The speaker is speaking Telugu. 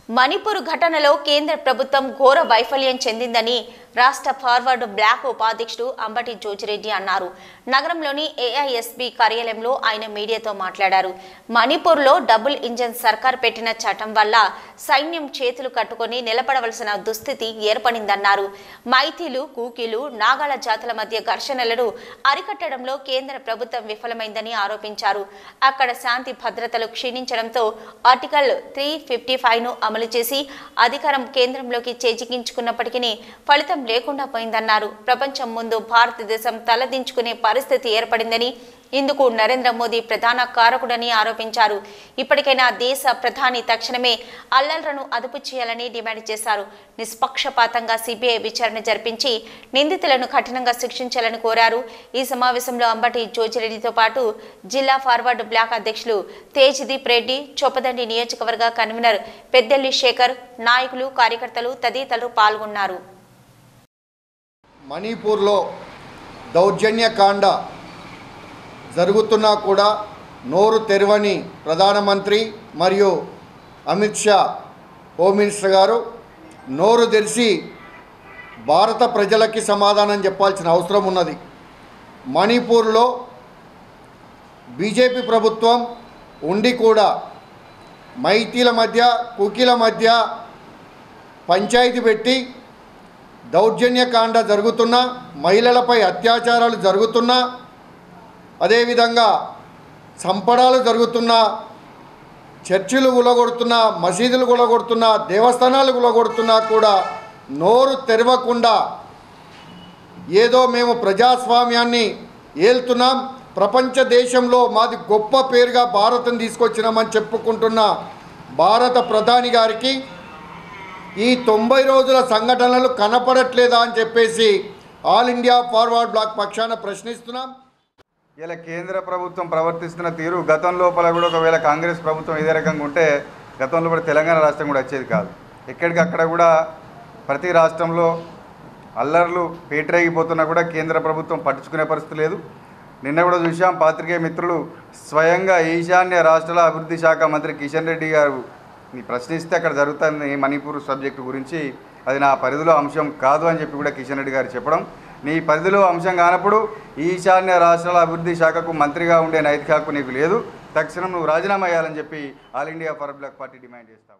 మణిపూర్ ఘటనలో కేంద్ర ప్రభుత్వం ఘోర వైఫల్యం చెందిందని రాష్ట్ర ఫార్వర్డ్ బ్లాక్ ఉపాధ్యక్షుడు అంబటి జోజిరెడ్డి అన్నారు నగరంలోని ఏఐఎస్బి కార్యాలయంలో ఆయన మీడియాతో మాట్లాడారు మణిపూర్లో డబుల్ ఇంజన్ సర్కార్ పెట్టిన చట్టం వల్ల సైన్యం చేతులు కట్టుకొని నిలబడవలసిన దుస్థితి ఏర్పడిందన్నారు మైథిలు కూకీలు నాగాల జాతుల మధ్య ఘర్షణలను అరికట్టడంలో కేంద్ర ప్రభుత్వం విఫలమైందని ఆరోపించారు అక్కడ శాంతి భద్రతలు క్షీణించడంతో ఆర్టికల్ త్రీ ఫిఫ్టీ ను అమలు చేసి అధికారం కేంద్రంలోకి చేజిక్కించుకున్నప్పటికీ ఫలితం లేకుండా పోయిందన్నారు ప్రపంచం ముందు భారతదేశం తలదించుకునే పరిస్థితి ఏర్పడిందని ఇందుకు నరేంద్ర మోదీ ప్రధాన కారకుడని ఆరోపించారు ఇప్పటికైనా దేశ ప్రధాని తక్షణమే అల్లర్లను అదుపు చేయాలని డిమాండ్ చేశారు నిష్పక్షపాతంగా సిబిఐ విచారణ జరిపించి నిందితులను కఠినంగా శిక్షించాలని కోరారు ఈ సమావేశంలో అంబటి జోజిరెడ్డితో పాటు జిల్లా ఫార్వర్డ్ బ్లాక్ అధ్యక్షులు తేజ్దీప్ రెడ్డి చొప్పదండి నియోజకవర్గ కన్వీనర్ పెద్దెల్లి శేఖర్ నాయకులు కార్యకర్తలు తదితరులు పాల్గొన్నారు మణిపూర్లో దౌర్జన్యకాండ జరుగుతున్నా కూడా నోరు తెరవని ప్రధానమంత్రి మరియు అమిత్ షా హోమ్ మినిస్టర్ గారు నోరు తెరిచి భారత ప్రజలకి సమాధానం చెప్పాల్సిన అవసరం ఉన్నది మణిపూర్లో బీజేపీ ప్రభుత్వం ఉండి కూడా మైతీల మధ్య కుకీల మధ్య పంచాయతీ పెట్టి దౌర్జన్యకాండ జరుగుతున్నా మహిళలపై అత్యాచారాలు జరుగుతున్నా అదేవిధంగా చంపడాలు జరుగుతున్నా చర్చిలు గులగొడుతున్నా మసీదులు గులగొడుతున్నా దేవస్థానాలు గులగొడుతున్నా కూడా నోరు తెరవకుండా ఏదో మేము ప్రజాస్వామ్యాన్ని ఏల్తున్నాం ప్రపంచ దేశంలో మాది గొప్ప పేరుగా భారతం తీసుకొచ్చినామని చెప్పుకుంటున్న భారత ప్రధాని గారికి ఈ తొంభై రోజుల సంఘటనలు కనపడట్లేదా అని చెప్పేసి ఆల్ ఇండియా ఫార్వర్డ్ బ్లాక్ పక్షాన ప్రశ్నిస్తున్నాం ఇలా కేంద్ర ప్రభుత్వం ప్రవర్తిస్తున్న తీరు గతం లోపల కూడా ఒకవేళ కాంగ్రెస్ ప్రభుత్వం ఇదే రకంగా ఉంటే గతంలో కూడా తెలంగాణ రాష్ట్రం కూడా వచ్చేది కాదు ఎక్కడికక్కడ కూడా ప్రతి రాష్ట్రంలో అల్లర్లు పేటరేగిపోతున్నా కూడా కేంద్ర ప్రభుత్వం పట్టించుకునే పరిస్థితి లేదు నిన్న కూడా చూసాం పాత్రికేయ మిత్రులు స్వయంగా ఈశాన్య రాష్ట్రాల అభివృద్ధి శాఖ మంత్రి కిషన్ రెడ్డి గారు ని ప్రశ్నిస్తే అక్కడ జరుగుతుంది మణిపూర్ సబ్జెక్టు గురించి అది నా పరిధిలో అంశం కాదు అని చెప్పి కూడా కిషన్ రెడ్డి గారు చెప్పడం నీ పరిధిలో అంశం కానప్పుడు ఈశాన్య రాష్ట్రాల అభివృద్ధి శాఖకు మంత్రిగా ఉండే నైతిక హక్కు నీకు లేదు తక్షణం నువ్వు రాజీనామా చేయాలని చెప్పి all India for block party demand చేస్తావు